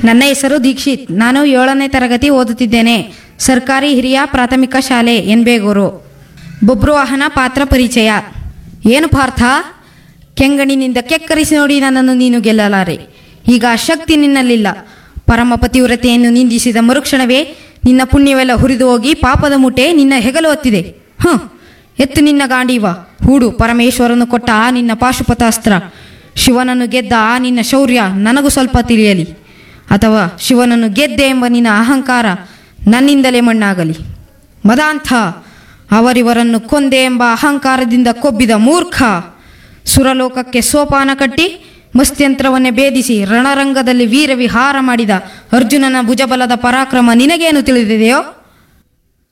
ನನ್ನ ಹೆಸರು ದೀಕ್ಷಿತ್ ನಾನು ಏಳನೇ ತರಗತಿ ಓದುತ್ತಿದ್ದೇನೆ ಸರ್ಕಾರಿ ಹಿರಿಯ ಪ್ರಾಥಮಿಕ ಶಾಲೆ ಎನ್ಬೇಗೂರು ಬೊಬ್ರುವಾಹನ ಪಾತ್ರ ಪರಿಚಯ ಏನು ಪಾರ್ಥ ಕೆಂಗಣಿನಿಂದ ಕೆಕ್ಕರಿಸಿ ನೋಡಿ ನನ್ನನ್ನು ನೀನು ಗೆಲ್ಲಲಾರೆ ಈಗ ಆ ಶಕ್ತಿ ನಿನ್ನಲ್ಲಿಲ್ಲ ಪರಮ ಪತಿವ್ರತೆಯನ್ನು ನಿಂದಿಸಿದ ಮರುಕ್ಷಣವೇ ನಿನ್ನ ಪುಣ್ಯವೆಲ್ಲ ಹುರಿದು ಹೋಗಿ ಪಾಪದ ಮುಟೆ ನಿನ್ನ ಹೆಗಲು ಹೊತ್ತಿದೆ ಹ್ಮ್ ಎತ್ತು ನಿನ್ನ ಗಾಂಡೀವ ಹೂಡು ಪರಮೇಶ್ವರನು ಕೊಟ್ಟ ಆ ನಿನ್ನ ಪಾಶುಪತಾಸ್ತ್ರ ಶಿವನನ್ನು ಗೆದ್ದ ಆ ನಿನ್ನ ಶೌರ್ಯ ನನಗೂ ಸ್ವಲ್ಪ ತಿಳಿಯಲಿ ಅಥವಾ ಶಿವನನ್ನು ಗೆದ್ದೆ ಎಂಬ ನಿನ್ನ ಅಹಂಕಾರ ನನ್ನಿಂದಲೇ ಮಣ್ಣಾಗಲಿ ಮದಾಂಥ ಅವರಿವರನ್ನು ಕೊಂದೆ ಎಂಬ ಅಹಂಕಾರದಿಂದ ಕೊಬ್ಬಿದ ಮೂರ್ಖ ಸುರಲೋಕಕ್ಕೆ ಸೋಪಾನ ಕಟ್ಟಿ ಮಸ್ತ್ಯಂತ್ರವನ್ನೇ ಭೇದಿಸಿ ರಣರಂಗದಲ್ಲಿ ವೀರ ವಿಹಾರ ಮಾಡಿದ ಅರ್ಜುನನ ಭುಜಬಲದ ಪರಾಕ್ರಮ ನಿನಗೇನು ತಿಳಿದಿದೆಯೋ